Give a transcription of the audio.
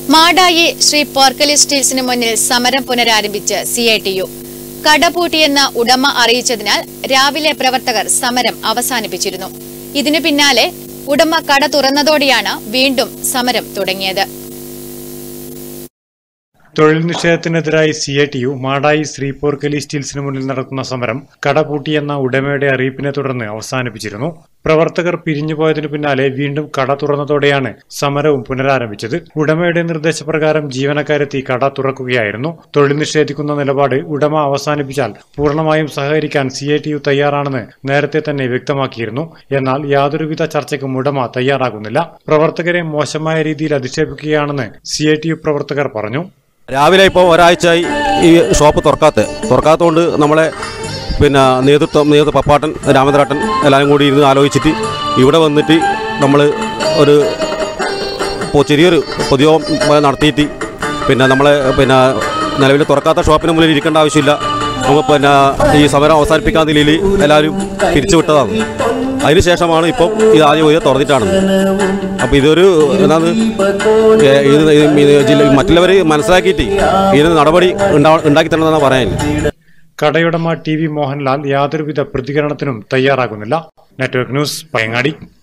മാടായി ശ്രീ പോർക്കലി സ്റ്റീൽസിന് മുന്നിൽ സമരം പുനരാരംഭിച്ച് സി ഐ ടി യു കടപൂട്ടിയെന്ന് ഉടമ അറിയിച്ചതിനാൽ രാവിലെ പ്രവർത്തകർ സമരം അവസാനിപ്പിച്ചിരുന്നു ഇതിനു പിന്നാലെ ഉടമ കട തുറന്നതോടെയാണ് വീണ്ടും സമരം തുടങ്ങിയത് തൊഴിൽ നിഷേധത്തിനെതിരായി C I T U Madayi Sreeporkali സ്റ്റീൽസിന് മുന്നിൽ നടത്തുന്ന സമരം കടപൂട്ടിയെന്ന ഉടമയുടെ അറിയിപ്പിനെ തുടർന്ന് അവസാനിപ്പിച്ചിരുന്നു പ്രവർത്തകർ പിരിഞ്ഞുപോയതിനു പിന്നാലെ വീണ്ടും കട തുറന്നതോടെയാണ് സമരവും പുനരാരംഭിച്ചത് ഉടമയുടെ നിർദ്ദേശപ്രകാരം ജീവനക്കാരെത്തി കട തുറക്കുകയായിരുന്നു തൊഴിൽ നിഷേധിക്കുന്ന നിലപാട് ഉടമ അവസാനിപ്പിച്ചാൽ പൂർണ്ണമായും സഹകരിക്കാൻ സി ഐ ടി യു തയ്യാറാണെന്ന് നേരത്തെ തന്നെ വ്യക്തമാക്കിയിരുന്നു എന്നാൽ യാതൊരുവിധ ചർച്ചയ്ക്കും ഉടമ തയ്യാറാകുന്നില്ല പ്രവർത്തകരെ മോശമായ രീതിയിൽ അധിക്ഷേപിക്കുകയാണെന്ന് സി ഐ ടി യു പ്രവർത്തകർ പറഞ്ഞു രാവിലെ ഇപ്പോൾ ഒരാഴ്ചയായി ഈ ഷോപ്പ് തുറക്കാത്ത തുറക്കാത്തതുകൊണ്ട് നമ്മളെ പിന്നെ നേതൃത്വം നേതൃത്വ പപ്പാട്ടൻ രാമേന്ദ്രേട്ടൻ എല്ലാവരും കൂടി ഇരുന്ന് ആലോചിച്ചിട്ട് ഇവിടെ വന്നിട്ട് നമ്മൾ ഒരു ഇപ്പോൾ ചെറിയൊരു പൊതുയോഗം പോലെ നടത്തിയിട്ട് പിന്നെ നമ്മളെ പിന്നെ നിലവിൽ തുറക്കാത്ത ഷോപ്പിന് മുന്നിൽ ഇരിക്കേണ്ട ആവശ്യമില്ല നമുക്ക് പിന്നെ ഈ സമരം അവസാനിപ്പിക്കാൻ നിലയിൽ എല്ലാവരും പിരിച്ചുവിട്ടതാണ് അതിനുശേഷമാണ് ഇപ്പം ഇത് ആദ്യം ഒരു തുറന്നിട്ടാണ് അപ്പോൾ ഇതൊരു എന്താണ് ഏ, ഇത് ഇത് ജില്ല മറ്റുള്ളവർ മനസ്സിലാക്കിയിട്ട് ഇതിന് നടപടി ഉണ്ടാ ഉണ്ടാക്കി തരണമെന്നാണ് പറയാനില്ല കടയുടമ ടി വി മോഹൻലാൽ യാതൊരുവിധ പ്രതികരണത്തിനും തയ്യാറാകുന്നില്ല നെറ്റ്വർക്ക് ന്യൂസ് പയങ്ങാടി